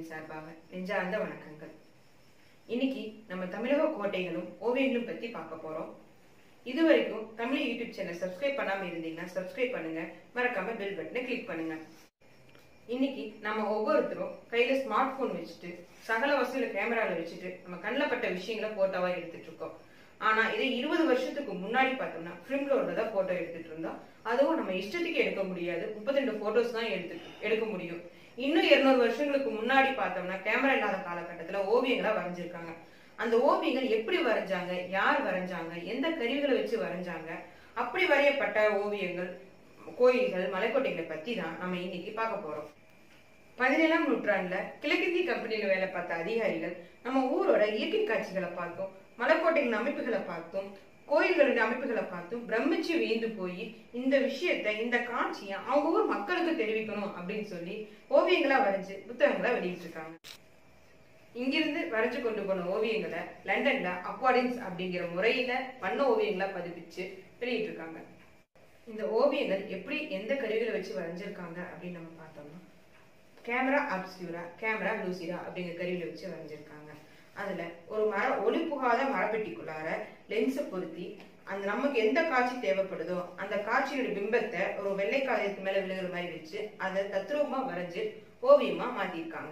சேனலின் சார்பாக நெஞ்சார்ந்த வணக்கங்கள் இன்னைக்கு நம்ம தமிழக கோட்டைகளும் ஓவியங்களும் பத்தி பார்க்க போறோம் இது வரைக்கும் தமிழ் யூடியூப் சேனல் சப்ஸ்கிரைப் பண்ணாம இருந்தீங்கன்னா சப்ஸ்கிரைப் பண்ணுங்க மறக்காம பெல் பட்டனை கிளிக் பண்ணுங்க இன்னைக்கு நம்ம ஒவ்வொருத்தரும் கையில ஸ்மார்ட் போன் வச்சுட்டு சகல வசதியில கேமரால வச்சுட்டு நம்ம கண்ணில் பட்ட விஷயங்களை போட்டோவா எடுத்துட்டு இருக்கோம் ஆனா இதே இருபது வருஷத்துக்கு முன்னாடி பார்த்தோம்னா ஃபிலிம் ரோட்ல தான் போட்டோ எடுத்துட்டு இருந்தோம் அதுவும் நம்ம இஷ்டத்துக்கு எடுக்க முடியாது முப்பத்தி ரெண்டு போட்டோஸ் தான் எடுத்து எடுக்க முடியும் இன்னும் இருநூறு வருஷங்களுக்கு முன்னாடி பார்த்தோம்னா கேமரா இல்லாத காலகட்டத்துல ஓவியங்களா வரைஞ்சிருக்காங்க அந்த ஓவியங்கள் எப்படி வரைஞ்சாங்க யார் வரைஞ்சாங்க எந்த கருவிகளை வச்சு வரைஞ்சாங்க அப்படி வரையப்பட்ட ஓவியங்கள் கோயில்கள் மலைக்கோட்டைகளை பத்தி தான் நம்ம இன்னைக்கு பார்க்க போறோம் பதினேழாம் நூற்றாண்டுல கிழக்கிந்திய கம்பெனியில வேலை பார்த்த அதிகாரிகள் நம்ம ஊரோட இயற்கை காட்சிகளை பார்த்தோம் மலைக்கோட்டைகளின் அமைப்புகளை பார்த்தோம் கோயில்களின் அமைப்புகளை பார்த்தும் பிரமிச்சு வியந்து போய் இந்த விஷயத்த இந்த காட்சியை அவங்க ஊர் மக்களுக்கு தெரிவிக்கணும் அப்படின்னு சொல்லி ஓவியங்களா வரைஞ்சு புத்தகங்களா வெளியிட்டிருக்காங்க இங்கிருந்து வரைஞ்சு கொண்டு போன ஓவியங்களை லண்டன்ல அக்வாடின்ஸ் அப்படிங்கிற முறையில வண்ண ஓவியங்களா பதிப்பிச்சு வெளியிட்டிருக்காங்க இந்த ஓவியங்கள் எப்படி எந்த கருவிகளை வச்சு வரைஞ்சிருக்காங்க அப்படின்னு நம்ம பார்த்தோம்னா கேமரா அப்ஸ்யூரா கேமரா லூசிரா அப்படிங்கிற கருவியில வச்சு வரைஞ்சிருக்காங்க அதுல ஒரு மர ஒளி புகாத மரப்பெட்டிக்குள்ளார லென்ஸை பொருத்தி அந்த நமக்கு எந்த காட்சி தேவைப்படுதோ அந்த காட்சியோட பிம்பத்தை ஒரு வெள்ளை காகிதத்து மேல விழுகிற மாதிரி வச்சு அதை தத்ரூபமா வரைஞ்சு ஓவியமா மாத்திருக்காங்க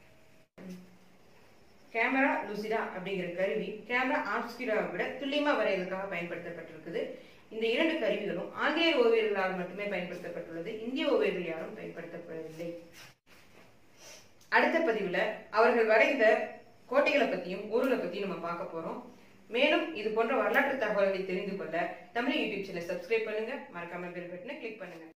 கேமரா லுசிடா அப்படிங்கிற கருவி கேமரா ஆப்ஸ்கிராவை விட துல்லியமா வரைவதற்காக பயன்படுத்தப்பட்டிருக்குது இந்த இரண்டு கருவிகளும் ஆங்கிலேய ஓவியர்களால் மட்டுமே பயன்படுத்தப்பட்டுள்ளது இந்திய ஓவியர்கள் யாரும் பயன்படுத்தப்படவில்லை அடுத்த பதிவுல அவர்கள் வரைந்த கோட்டைகளை பத்தியும் ஊர்களை பத்தியும் நம்ம பார்க்க போறோம் மேலும் இது போன்ற வரலாற்று தகவல்களை தெரிந்து கொள்ள தமிழ் யூடியூப் சேனல் சப்ஸ்கிரைப் பண்ணுங்க மறக்காம பெல் பட்டனை கிளிக் பண்ணுங்க